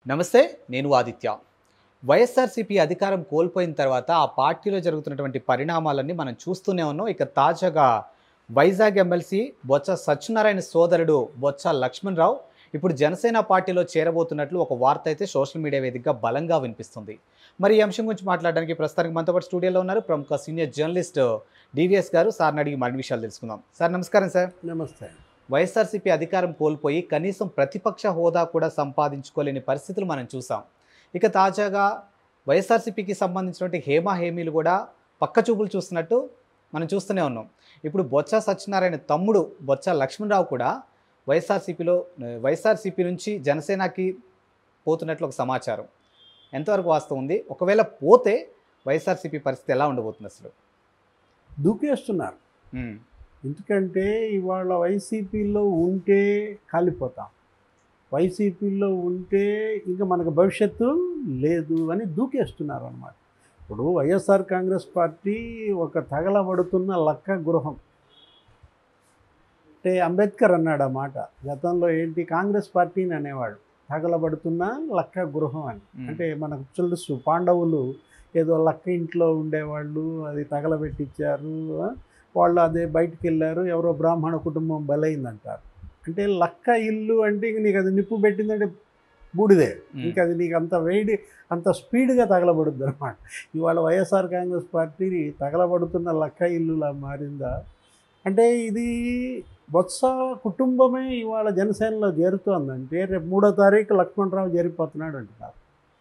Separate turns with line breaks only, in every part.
నమస్తే నేను ఆదిత్య వైఎస్ఆర్సీపీ అధికారం కోల్పోయిన తర్వాత ఆ పార్టీలో జరుగుతున్నటువంటి పరిణామాలన్నీ మనం చూస్తూనే ఉన్నాం ఇక తాజాగా వైజాగ్ ఎమ్మెల్సీ బొత్స సత్యనారాయణ సోదరుడు బొత్స లక్ష్మణరావు ఇప్పుడు జనసేన పార్టీలో చేరబోతున్నట్లు ఒక వార్త అయితే సోషల్ మీడియా వేదికగా బలంగా వినిపిస్తుంది మరి ఈ అంశం గురించి మాట్లాడడానికి ప్రస్తుతానికి మనతో పాటు స్టూడియోలో ఉన్నారు ప్రముఖ సీనియర్ జర్నలిస్ట్ డివిఎస్ గారు సార్ని అడిగి మరిన్ని విషయాలు తెలుసుకుందాం సార్ నమస్కారం సార్
నమస్తే
వైఎస్ఆర్సీపీ అధికారం కోల్పోయి కనీసం ప్రతిపక్ష హోదా కూడా సంపాదించుకోలేని పరిస్థితులు మనం చూసాం ఇక తాజాగా వైఎస్ఆర్సీపీకి సంబంధించినటువంటి హేమా హేమీలు కూడా పక్క చూపులు చూస్తున్నట్టు మనం చూస్తూనే ఉన్నాం ఇప్పుడు బొత్స సత్యనారాయణ తమ్ముడు బొత్స లక్ష్మణరావు కూడా వైఎస్ఆర్సీపీలో వైఎస్ఆర్సీపీ నుంచి జనసేనకి పోతున్నట్లు ఒక సమాచారం ఎంతవరకు వాస్తవం ఉంది ఒకవేళ పోతే వైఎస్ఆర్సీపీ పరిస్థితి ఎలా ఉండబోతుంది అసలు
దూకేస్తున్నారు
ఉమ్,
ఎందుకంటే ఇవాళ వైసీపీలో ఉంటే కాలిపోతాం వైసీపీలో ఉంటే ఇంకా మనకు భవిష్యత్తు లేదు అని దూకేస్తున్నారు అనమాట ఇప్పుడు వైఎస్ఆర్ కాంగ్రెస్ పార్టీ ఒక తగలబడుతున్న లక్క గృహం అంటే అంబేద్కర్ అన్నాడు ఆ మాట గతంలో ఏంటి కాంగ్రెస్ పార్టీని అనేవాడు తగలబడుతున్న లక్క గృహం అని
ఉమ్,
అంటే మనకు తెలుసు పాండవులు ఏదో లక్క ఇంట్లో ఉండేవాళ్ళు అది తగలబెట్టించారు ఆ? వాళ్ళు అదే బయటికి వెళ్ళారు ఎవరో బ్రాహ్మణ కుటుంబం బలైందంటారు అంటే లక్క ఇల్లు అంటే ఇంక నీకు అది నిప్పు పెట్టిందంటే బూడిదే
ఉమ్,
ఇంకా అది నీకు అంత వేడి అంత స్పీడ్గా తగలబడుద్ది అనమాట ఇవాళ వైఎస్ఆర్ కాంగ్రెస్ పార్టీ తగలబడుతున్న లక్క ఇల్లులా మారిందా అంటే ఇది బొత్స కుటుంబమే ఇవాళ జనసేనలో చేరుతోందంటే రేపు మూడో తారీఖు లక్ష్మణరావు చేరిపోతున్నాడు అంటున్నారు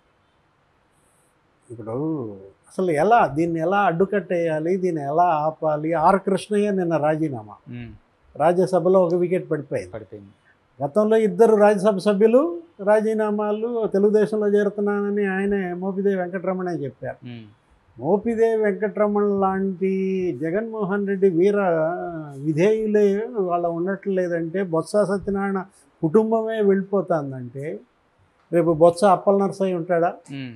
ఇప్పుడు అసలు ఎలా దీన్ని ఎలా అడ్డుకట్టేయాలి దీన్ని ఎలా ఆపాలి ఆర్ కృష్ణయ్య నిన్న రాజీనామా
ఉమ్,
రాజ్యసభలో ఒక వికెట్ పడిపోయింది
పడిపోయింది
గతంలో ఇద్దరు రాజ్యసభ సభ్యులు రాజీనామాలు తెలుగుదేశంలో చేరుతున్నానని ఆయనే మోపిదేవి వెంకటరమణ చెప్పారు
ఉమ్,
మోపిదేవి వెంకటరమణ లాంటి జగన్మోహన్ రెడ్డి వీర విధేయులే వాళ్ళ ఉండట్లేదంటే బొత్స సత్యనారాయణ కుటుంబమే వెళ్ళిపోతుందంటే రేపు బొత్స అప్పల నరసయ్య ఉంటాడా
ఉమ్,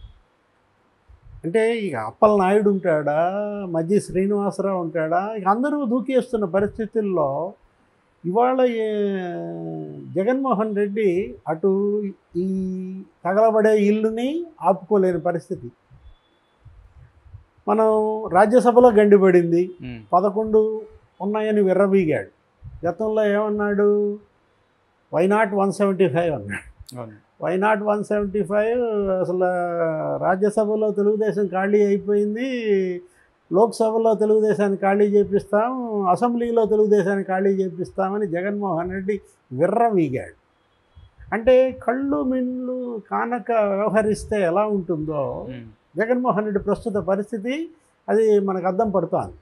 అంటే ఇక అప్పల నాయుడు ఉంటాడా మధ్య శ్రీనివాసరావు ఉంటాడా ఇక అందరూ దూకేస్తున్న పరిస్థితుల్లో ఇవాళ ఏ- జగన్మోహన్ రెడ్డి అటు ఈ తగలబడే ఇల్లుని ఆపుకోలేని పరిస్థితి మనం రాజ్యసభలో గండిపడింది
ఉమ్,
పదకొండు ఉన్నాయని విర్రవీగాడు గతంలో ఏమన్నాడు why not one seventy five అన్నాడు
అవును
why not one seventy five అసలు రాజ్యసభలో తెలుగుదేశం ఖాళీ అయిపోయింది లోక్సభలో తెలుగుదేశాన్ని ఖాళీ చేపిస్తాం అసెంబ్లీలో తెలుగుదేశాన్ని ఖాళీ చేపిస్తామని జగన్మోహన్ రెడ్డి విర్రవీగాడు అంటే కళ్ళు మిన్లు కానక వ్యవహరిస్తే ఎలా ఉంటుందో
ఉమ్,
జగన్మోహన్ రెడ్డి ప్రస్తుత పరిస్థితి అది మనకు అద్దం పడుతోంది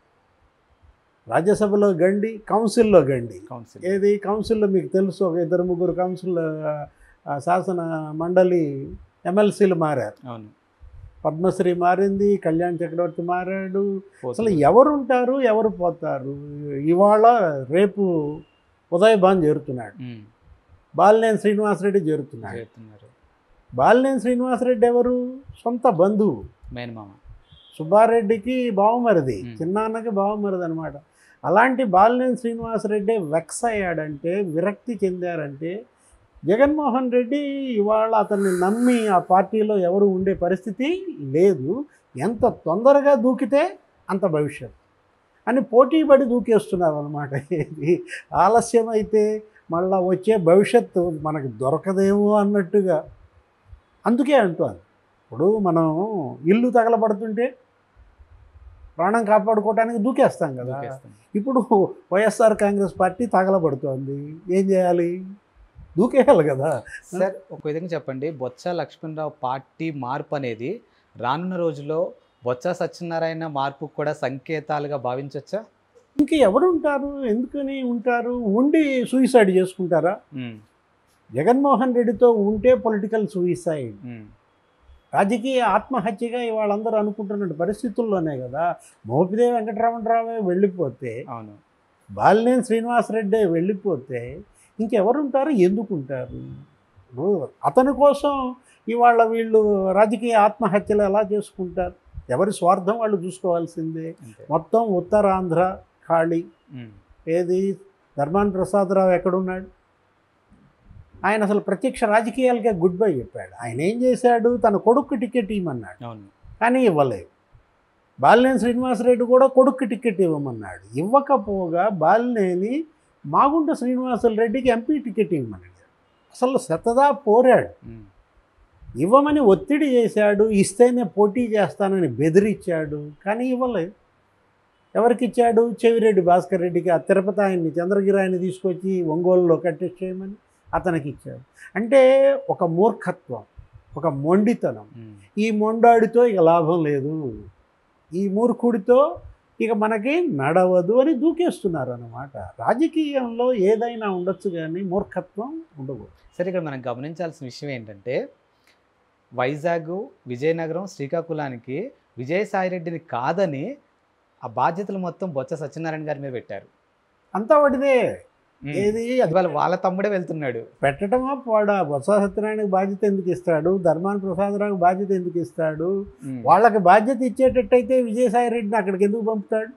రాజ్యసభలో గండి కౌన్సిల్లో గండి
కౌన్సిల్
ఏది కౌన్సిల్లో మీకు తెలుసు ఒక ఇద్దరు ముగ్గురు కౌన్సిల్ ఆ, శాసన మండలి ఎమ్మెల్సీలు మారారు
అవును
పద్మశ్రీ మారింది కళ్యాణ్ చక్రవర్తి మారాడు అసలు
పోతుంది.
ఎవరు ఉంటారు ఎవరు పోతారు ఇవాళ రేపు ఉదయ్ భాన్ చేరుతున్నాడు
ఉమ్,
బాలినేని శ్రీనివాసరెడ్డి చేరుతున్నాడు
చేస్తున్నారు
బాలినేని శ్రీనివాసరెడ్డి ఎవరు సొంత బంధువు
మేనమామ
సుబ్బారెడ్డికి బావమరిది
మ్.
చిన్నాన్నకి బావమరిది అనమాట అలాంటి బాలినేని శ్రీనివాసరెడ్డి వెక్స్ అయ్యాడంటే విరక్తి చెందారంటే జగన్మోహన్ రెడ్డి ఇవాళ అతన్ని నమ్మి ఆ పార్టీలో ఎవరు ఉండే పరిస్థితి లేదు ఎంత తొందరగా దూకితే అంత భవిష్యత్ అని పోటీ పడి దూకేస్తున్నారు అనమాట ఇది ఆలస్యం అయితే మళ్ళా వచ్చే భవిష్యత్తు మనకు దొరకదేమో అన్నట్టుగా అందుకే అంటాను ఇప్పుడు మనం ఇల్లు తగలబడుతుంటే ప్రాణం కాపాడుకోవడానికి దూకేస్తాం కదా
దూకేస్తాం.
ఇప్పుడు వైఎస్ఆర్ కాంగ్రెస్ పార్టీ తగలబడుతోంది ఏం చేయాలి దూకేయాలి కదా
సార్ ఒక విధంగా చెప్పండి బొత్స లక్ష్మణరావు పార్టీ మార్పు అనేది రానున్న రోజుల్లో బొత్స సత్యనారాయణ మార్పు కూడా సంకేతాలుగా భావించవచ్చా
ఇంక ఎవరు ఉంటారు ఎందుకని ఉంటారు ఉండి సూయిసైడ్ చేసుకుంటారా జగన్మోహన్ రెడ్డితో ఉంటే పొలిటికల్ సూయిసైడ్ రాజకీయ ఆత్మహత్యగా వాళ్ళందరూ అనుకుంటున్న పరిస్థితుల్లోనే కదా మోపిదేవి వెంకటరమణరావే వెళ్ళిపోతే
అవును
బాలినేని శ్రీనివాసరెడ్డి వెళ్ళిపోతే ఇంకెవరు ఉంటారు ఎందుకు ఉంటారు ఇప్పుడు అతని కోసం ఇవాళ వీళ్ళు రాజకీయ ఆత్మహత్యలు ఎలా చేసుకుంటారు ఎవరి స్వార్థం వాళ్ళు చూసుకోవాల్సిందే
అంతే
మొత్తం ఉత్తరాంధ్ర ఖాళీ
ఉమ్,
ఏది ధర్మాన్ ప్రసాదరావు ఎక్కడున్నాడు ఆయన అసలు ప్రత్యక్ష రాజకీయాలకే గుడ్ బై చెప్పాడు ఆయన ఏం చేశాడు తన కొడుకు టికెట్ ఇవ్వమన్నాడు
అవును
కానీ ఇవ్వలేదు బాలినేని శ్రీనివాసరెడ్డి కూడా కొడుకు టికెట్ ఇవ్వమన్నాడు ఇవ్వకపోగా బాలినేని మాగుంట శ్రీనివాసరెడ్డికి ఎంపీ టికెట్ ఇవ్వమన్నాడు అసలు శతదా పోరాడు
ఉమ్.
ఇవ్వమని ఒత్తిడి చేశాడు ఇస్తేనే పోటీ చేస్తానని బెదిరించాడు కానీ ఇవ్వలేదు ఎవరికి ఇచ్చాడు చెవిరెడ్డి భాస్కర్ రెడ్డికి ఆ తిరుపతి ఆయన్ని చంద్రగిరి ఆయన్ని తీసుకొచ్చి ఒంగోలులో కట్టెస్ట్ చేయమని అతనికి ఇచ్చాడు అంటే ఒక మూర్ఖత్వం ఒక మొండితనం
ఉమ్.
ఈ మొండాడితో ఇక లాభం లేదు ఈ మూర్ఖుడితో ఇక మనకి నడవదు అని దూకేస్తున్నారు అన్నమాట రాజకీయంలో ఏదైనా ఉండొచ్చు కానీ మూర్ఖత్వం ఉండకూడదు
సరే ఇక్కడ మనం గమనించాల్సిన విషయం ఏంటంటే వైజాగ్ విజయనగరం శ్రీకాకుళానికి విజయసాయిరెడ్డిని కాదని ఆ బాధ్యతలు మొత్తం బొత్స సత్యనారాయణ గారి మీద పెట్టారు
అంతా వాటిదే
ఉమ్.
ఏది అది
ఇవాళ వాళ్ళ తమ్ముడే వెళ్తున్నాడు
పెట్టడమా పోడా బొత్స సత్యనారాయణకి బాధ్యత ఎందుకు ఇస్తాడు ధర్మాన ప్రసాదరావుకి బాధ్యత ఎందుకు ఇస్తాడు
ఉమ్.
వాళ్ళకి బాధ్యత ఇచ్చేటట్టయితే విజయసాయి రెడ్డిని అక్కడికి ఎందుకు పంపుతాడు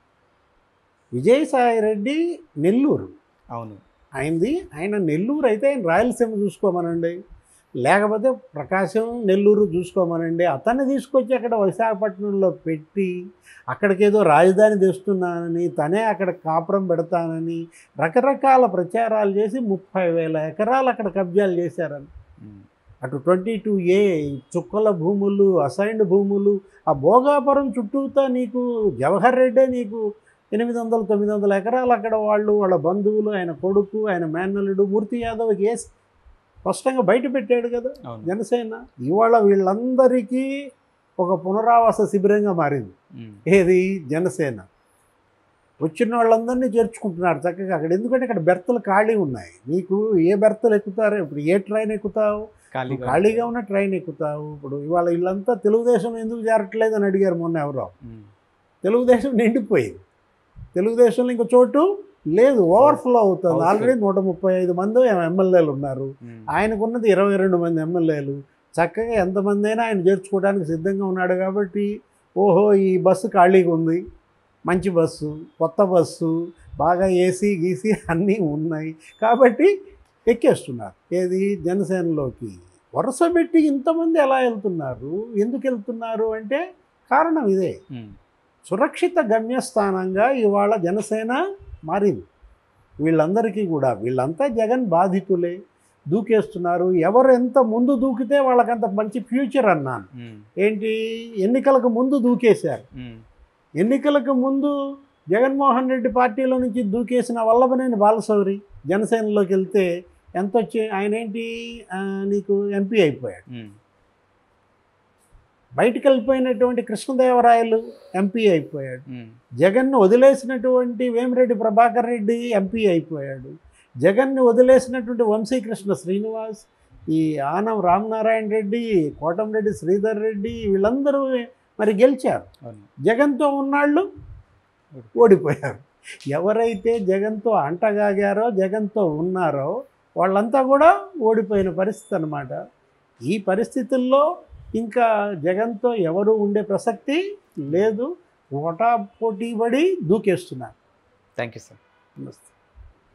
విజయసాయి రెడ్డి నెల్లూరు
అవును
ఆయనది ఆయన నెల్లూరు అయితే ఆయన రాయలసీమ చూసుకోమనండి లేకపోతే ప్రకాశం నెల్లూరు చూసుకోమనండి అతన్ని తీసుకొచ్చి అక్కడ విశాఖపట్నంలో పెట్టి అక్కడికేదో రాజధాని తెస్తున్నానని తనే అక్కడ కాపురం పెడతానని రకరకాల ప్రచారాలు చేసి ముప్పై వేల ఎకరాలు అక్కడ కబ్జాలు చేశారని
ఉమ్.
అటు ట్వంటీ టూ ఏ చుక్కల భూములు అసైన్డ్ భూములు ఆ భోగాపురం చుట్టూతా నీకు జవహర్ రెడ్డే నీకు ఎనిమిది వందల తొమ్మిది వందల ఎకరాలు అక్కడ వాళ్ళు వాళ్ళ బంధువులు ఆయన కొడుకు ఆయన మేనల్లుడు మూర్తి యాదవ్ కేసు స్పష్టంగా బయట పెట్టాడు కదా
అవును
జనసేన ఇవాళ వీళ్ళందరికీ ఒక పునరావాస శిబిరంగా మారింది
ఉమ్.
ఏది జనసేన వచ్చిన వాళ్ళందరినీ చేర్చుకుంటున్నారు చక్కగా అక్కడ ఎందుకంటే అక్కడ బెర్తలు ఖాళీ ఉన్నాయి నీకు ఏ బెర్తలు ఎక్కుతారో ఇప్పుడు ఏ ట్రైన్ ఎక్కుతావు
ఖాళీగా
నువ్వు ఖాళీగా ఉన్న ట్రైన్ ఎక్కుతావు ఇప్పుడు ఇవాళ వీళ్ళంతా తెలుగుదేశం ఎందుకు చేరట్లేదు అని అడిగారు మొన్న ఎవరో
ఉమ్.
తెలుగుదేశం నిండిపోయింది తెలుగుదేశంలో ఇంకో చోటు లేదు ఓవర్ఫ్లో అవుతుంది
Houseful.
ఆల్రెడీ నూట ముప్పై ఐదు మంది ఎమ్మెల్యేలు ఉన్నారు
ఉమ్.
ఆయనకున్నది ఇరవై రెండు మంది ఎమ్మెల్యేలు చక్కగా ఎంతమంది అయినా ఆయన చేర్చుకోవడానికి సిద్ధంగా ఉన్నాడు కాబట్టి ఓహో ఈ బస్సు ఖాళీగా ఉంది మంచి బస్సు కొత్త బస్సు బాగా ఏసీ గీసీ అన్నీ ఉన్నాయి కాబట్టి ఎక్కేస్తున్నారు ఏది జనసేనలోకి వరుస పెట్టి ఇంతమంది ఎలా వెళ్తున్నారు ఎందుకు వెళ్తున్నారు అంటే కారణం ఇదే
ఉమ్.
సురక్షిత గమ్యస్థానంగా ఇవాళ జనసేన మారింది వీళ్ళందరికీ కూడా వీళ్ళంతా జగన్ బాధితులే దూకేస్తున్నారు ఎవరు ఎంత ముందు దూకితే వాళ్ళకంత మంచి ఫ్యూచర్ అన్నాను
ఉమ్.
ఏంటి ఎన్నికలకు ముందు దూకేశారు
ఉమ్.
ఎన్నికలకు ముందు జగన్మోహన్ రెడ్డి పార్టీలో నుంచి దూకేసిన వల్లభనేని బాలశౌరి జనసేనలోకి వెళ్తే ఎంత వచ్చి ఆయన ఏంటి ఆ, నీకు ఎంపీ అయిపోయాడు
ఉమ్.
బయటికి వెళ్ళిపోయినటువంటి కృష్ణదేవరాయలు ఎంపీ అయిపోయాడు
ఉమ్.
జగన్ను వదిలేసినటువంటి వేమిరెడ్డి ప్రభాకర్ రెడ్డి ఎంపీ అయిపోయాడు జగన్ని వదిలేసినటువంటి వంశీకృష్ణ శ్రీనివాస్ ఈ ఆనం రామనారాయణ రెడ్డి కోటంరెడ్డి శ్రీధర్ రెడ్డి వీళ్ళందరూ మరి గెలిచారు
అవును
జగన్తో ఉన్నాళ్ళు ఓడిపోయారు ఎవరైతే జగన్తో అంటగాగారో జగన్తో ఉన్నారో వాళ్ళంతా కూడా ఓడిపోయిన పరిస్థితి అన్నమాట ఈ పరిస్థితుల్లో ఇంకా జగన్తో ఎవరు ఉండే ప్రసక్తి లేదు ఓటా పోటీ పడి దూకేస్తున్నారు
థ్యాంక్ యూ సార్
నమస్తే